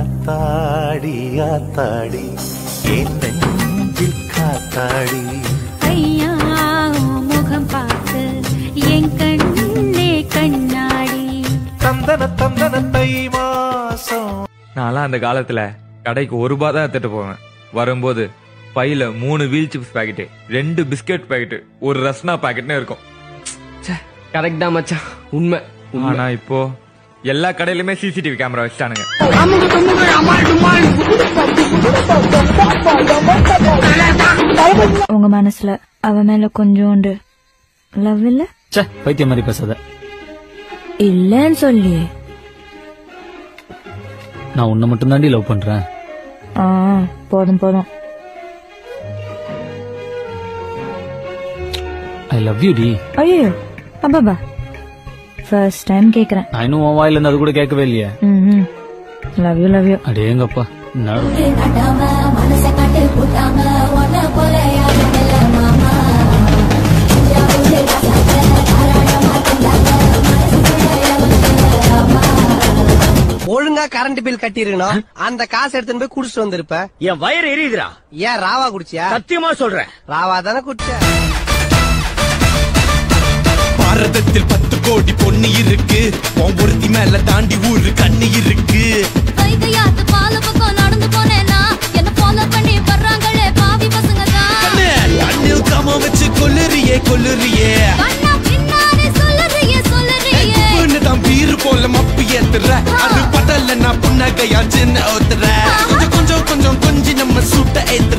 ஆத்தாடி ஆத்தாடி என் நெஞ்சில் காத்தாடி ஐயா உன் முகம் பார்த்து என் கண்ணே கண்ணாடி தந்தன தந்தன தை மாசம் நான்லாம் அந்த காலத்துல கடைக்கு ஒரு ரூபாய் தான் எடுத்துட்டு போவேன் வரும்போது பையில மூணு வீல் சிப்ஸ் பாக்கெட்டு ரெண்டு பிஸ்கட் பாக்கெட்டு ஒரு ரஸ்னா பாக்கெட்னு இருக்கும் கரெக்ட் தான் மச்சான் உண்மை ஆனா இப்போ எல்லா கடையிலுமே சிசிடிவி கேமரா வச்சுட்டானுங்க உங்க மனசுல அவ மேல கொஞ்சோண்டு லவ் இல்ல ச்சே பைத்தியம் மாதிரி பேசாத இல்லன்னு சொல்லி நான் உன்னை மட்டும் தாண்டி லவ் பண்றேன் ஆ போதும் போதும் ஐ லவ் யூ டி ஐயோ அப்பாபா ஃபர்ஸ்ட் டைம் கேக்குறேன் நான் இன்னும் உன் வாயில இருந்து அது கூட கேட்கவே இல்லையே ம் லவ் யூ லவ் யூ அடேங்கப்பா என்ன ஒழுங்கா கரண்ட் பில் கட்டிருக்கணும் அந்த காசு எடுத்துன்னு போய் குடிச்சிட்டு வந்திருப்ப என் வயிறு எரியுதுடா ஏன் ராவா குடிச்சியா சத்தியமா சொல்றேன் ராவா தானே குடிச்ச பாரதத்தில் பத்து கோடி பொண்ணு இருக்கு உன் ஒருத்தி மேல தாண்டி ஊரு கண்ணு இருக்கு வைகையாத்து பால பக்கம் நடந்து போனேனா என்ன ஃபாலோ பண்ணி வர்றாங்களே பாவி பசங்க தான் கண்ணு, கண்ணில் காம வச்சு கொல்லுறியே கொல்லுறியே கண்ணா பின்னாடி சொல்லுறியே சொல்லுறியே பொண்ணு தான் பீரு போல மப்பு ஏத்துற அது படல நான் புன்னகையா சின்ன ஓத்துற கொஞ்சம் கொஞ்சம் கொஞ்சம் கொஞ்சம் நம்ம சூட்ட ஏத்துற